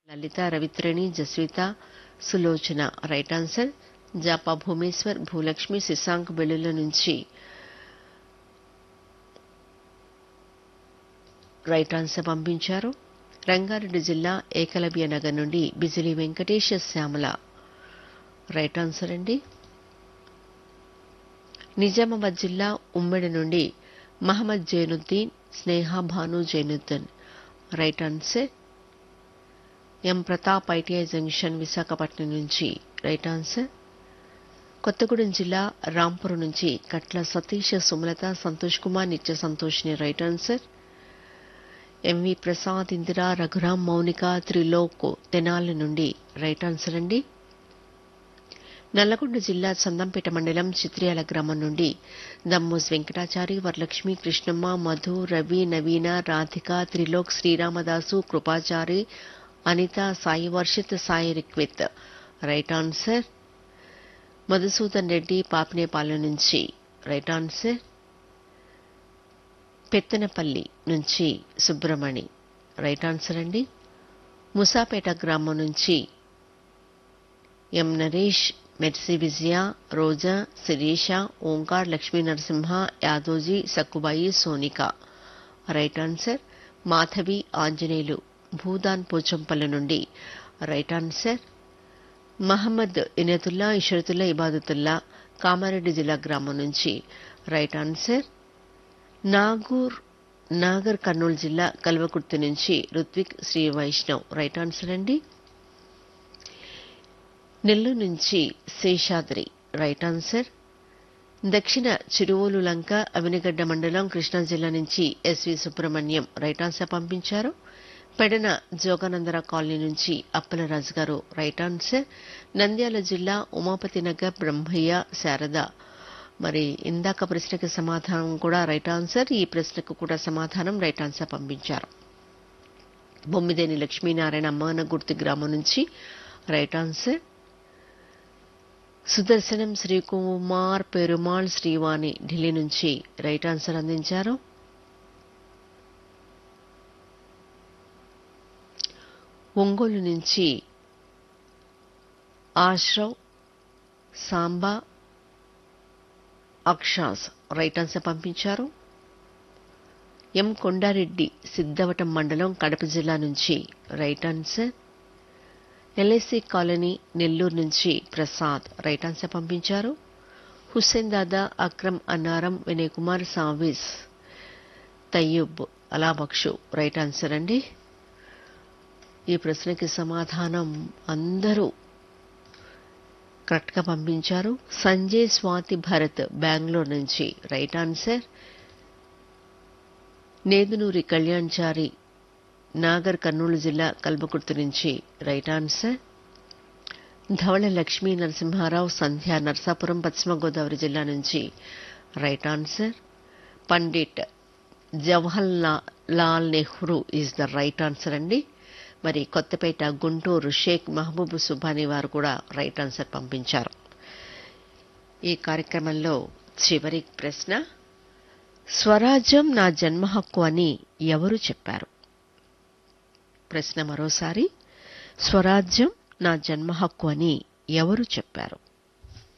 లలిత Ravitreni Jaswitha Sulochana right answer జాపా భూమేశ్వర్ భూలక్ష్మి శశాంక్ బెల్లుల నుంచి రైట్ ఆన్సర్ పంపించారు రంగారెడ్డి జిల్లా ఏకలవ్య నగర్ నుండి బిజిలి వెంకటేశ శ్యామల రైట్ ఆన్సర్ అండి నిజామాబాద్ జిల్లా ఉమ్మడి నుండి Mohammed Zainuddin Sneha Bhanu Zainuddin right answer M Pratap ITI junction Visakhapatnam నుంచి రైట్ ఆన్సర్ కొత్తగూడెం జిల్లా రాంపురం నుంచి కట్ల సతీష్ సుమలత సంతోష్ కుమార్ నిత్య సంతోష్ని right answer MV Prasad Indira Raghuram Mounika Trilok Tenali నుండి రైట్ ఆన్సర్ అండి నల్లగొండ జిల్లా చందంపేట మండలం చిత్రియాల గ్రామం నుండి దమ్మోస్ వెంకటాచారి వరలక్ష్మి కృష్ణమ్మ మధు రవి నవీన రాధిక త్రిలోక్ శ్రీరామదాసు కృపాచారి అనిత సాయి వర్షిత్ సాయి రిక్విత్ రైట్ ఆన్సర్ మధుసూదన్ రెడ్డి పాపినేపాలెం నుంచి రైట్ ఆన్సర్ పెత్తనపల్లి నుంచి సుబ్రమణి రైట్ ఆన్సర్ అండి ముసాపేట గ్రామం నుంచి M Naresh Mercy Vijaya Roja Sirisha Omkar Lakshmi Narasimha Yadoji Sakkubai Sonika right answer Madhavi Anjaneyulu Bhoodan Pochampally నుండి రైట్ ఆన్సర్ మహమ్మద్ ఇనతుల్లా ఇషరతుల్లా ఇబాదతుల్లా కామారెడ్డి జిల్లా గ్రామం నుంచి రైట్ ఆన్సర్ నాగూర్ నాగర్ కర్నూలు జిల్లా కల్వకుర్తి నుంచి రుత్విక్ శ్రీ వైష్ణవ్ రైట్ ఆన్సర్ అండి నెల్లూరు నుంచి శేషాద్రి రైట్ ఆన్సర్ దక్షిణ చిరువోలు లంక అవినగడ్డ మండలం కృష్ణా జిల్లా నుంచి ఎస్వి సుబ్రహ్మణ్యం రైట్ ఆన్సర్ పంపించారు పెడన జోగానందర కాలనీ నుంచి అప్పలరాజు గారు రైట్ ఆన్సర్ నంద్యాల జిల్లా ఉమాపతి నగర్ బ్రహ్మయ్య శారద మరి ఇందాక ప్రశ్నకి సమాధానం కూడా రైట్ ఆన్సర్ ఈ ప్రశ్నకు కూడా సమాధానం రైట్ ఆన్సర్ పంపించారు బొమ్మిదేని లక్ష్మీనారాయణ అమ్మాన గుర్తి గ్రామం నుంచి రైట్ ఆన్సర్ సుదర్శనం శ్రీకుమార్ పెరుమాళ్ శ్రీవాణి ఢిల్లీ నుంచి రైట్ ఆన్సర్ అందించారు ఒంగోలు నుంచి ఆశ్రవ్ సాంబా అక్షాస్ రైట్ ఆన్సర్ పంపించారు ఎం కొండారెడ్డి సిద్ధవటం మండలం కడప జిల్లా నుంచి right answer LIC colony Nellore నుంచి ప్రసాద్ రైట్ ఆన్సర్ పంపించారు హుస్సేన్ దాదా అక్రమ్ అన్నారం వినయ్ కుమార్ సావిస్ తయ్యూబ్ అలాబక్షు రైట్ ఆన్సర్ అండి ఈ ప్రశ్నకి సమాధానం అందరూ కరెక్ట్గా పంపించారు సంజయ్ స్వాతి భరత్ బెంగళూరు నుంచి రైట్ ఆన్సర్ నేదునూరి కళ్యాణ్చారి నాగర్ కర్నూలు జిల్లా కల్బకుర్తి నుంచి రైట్ ఆన్సర్ ధవళ లక్ష్మీ నరసింహారావు సంధ్య నర్సాపురం పశ్చిమ గోదావరి జిల్లా నుంచి right answer Pandit Jawahar Lal Nehru is the right answer అండి మరి కొత్తపేట గుంటూరు షేక్ మహబూబ్ సుబానీ వారు కూడా రైట్ ఆన్సర్ పంపించారు ఈ కార్యక్రమంలో చివరి ప్రశ్న స్వరాజ్యం నా జన్మ హక్కు అని ఎవరు చెప్పారు ప్రశ్న మరోసారి స్వరాజ్యం నా జన్మ హక్కు అని ఎవరు చెప్పారు